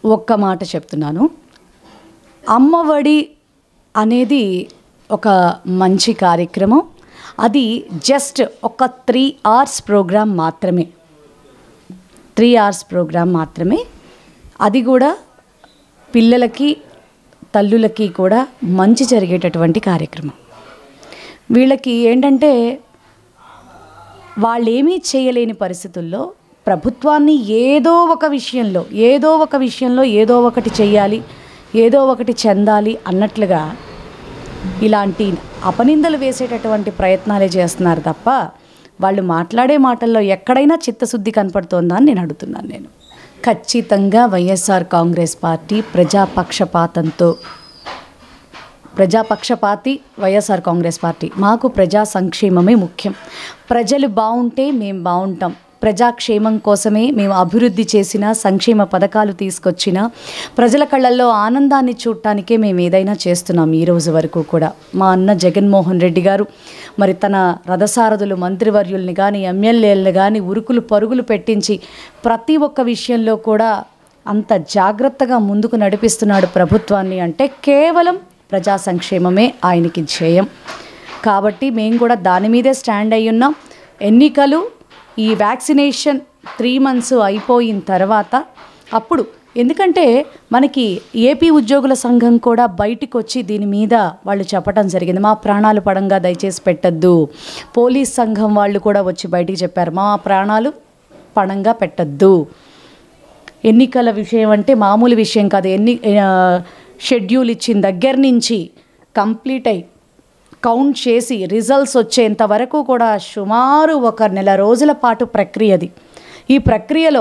ఒక్క మాట చెప్తున్నాను అమ్మఒడి అనేది ఒక మంచి కార్యక్రమం అది జస్ట్ ఒక త్రీ అవర్స్ ప్రోగ్రామ్ మాత్రమే త్రీ అవర్స్ ప్రోగ్రామ్ మాత్రమే అది కూడా పిల్లలకి తల్లులకి కూడా మంచి జరిగేటటువంటి కార్యక్రమం వీళ్ళకి ఏంటంటే వాళ్ళేమీ చేయలేని పరిస్థితుల్లో ప్రభుత్వాన్ని ఏదో ఒక విషయంలో ఏదో ఒక విషయంలో ఏదో ఒకటి చెయ్యాలి ఏదో ఒకటి చెందాలి అన్నట్లుగా ఇలాంటి అపనిందలు వేసేటటువంటి ప్రయత్నాలే చేస్తున్నారు తప్ప వాళ్ళు మాట్లాడే మాటల్లో ఎక్కడైనా చిత్తశుద్ధి కనపడుతోందా అని నేను అడుగుతున్నాను నేను ఖచ్చితంగా వైఎస్ఆర్ కాంగ్రెస్ పార్టీ ప్రజాపక్షపాతంతో ప్రజాపక్షపాతి వైఎస్ఆర్ కాంగ్రెస్ పార్టీ మాకు ప్రజా సంక్షేమమే ముఖ్యం ప్రజలు బాగుంటే మేము బాగుంటాం ప్రజాక్షేమం కోసమే మేము అభివృద్ధి చేసిన సంక్షేమ పథకాలు తీసుకొచ్చిన ప్రజల కళ్ళల్లో ఆనందాన్ని చూడటానికే మేము ఏదైనా చేస్తున్నాం ఈ రోజు వరకు కూడా మా అన్న జగన్మోహన్ రెడ్డి గారు మరి తన రథసారథులు మంత్రివర్యుల్ని కానీ ఎమ్మెల్యేలను కానీ ఉరుకులు పరుగులు పెట్టించి ప్రతి ఒక్క విషయంలో కూడా అంత జాగ్రత్తగా ముందుకు నడిపిస్తున్నాడు ప్రభుత్వాన్ని అంటే కేవలం ప్రజా సంక్షేమమే ఆయనకి జయం కాబట్టి మేము కూడా దాని మీదే స్టాండ్ అయి ఉన్నాం ఎన్నికలు ఈ వ్యాక్సినేషన్ త్రీ మంత్స్ అయిపోయిన తర్వాత అప్పుడు ఎందుకంటే మనకి ఏపీ ఉద్యోగుల సంఘం కూడా బయటికి వచ్చి దీని మీద వాళ్ళు చెప్పడం జరిగింది మా ప్రాణాలు పడంగా దయచేసి పెట్టద్దు పోలీస్ సంఘం వాళ్ళు కూడా వచ్చి బయటికి చెప్పారు మా ప్రాణాలు పణంగా పెట్టద్దు ఎన్నికల విషయం అంటే మామూలు విషయం కాదు ఎన్ని ఆ, షెడ్యూల్ ఇచ్చిన దగ్గర నుంచి కంప్లీట్ అయి కౌంట్ చేసి రిజల్ట్స్ వచ్చేంత వరకు కూడా సుమారు ఒక నెల రోజుల పాటు ప్రక్రియది ఈ ప్రక్రియలో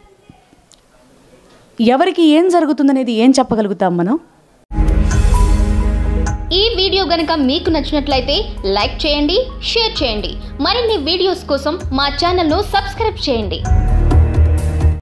ఎవరికి ఏం జరుగుతుందనేది ఏం చెప్పగలుగుతాం మనం ఈ వీడియో గనుక మీకు నచ్చినట్లయితే లైక్ చేయండి షేర్ చేయండి మరిన్ని వీడియోస్ కోసం మా ఛానల్ను సబ్స్క్రైబ్ చేయండి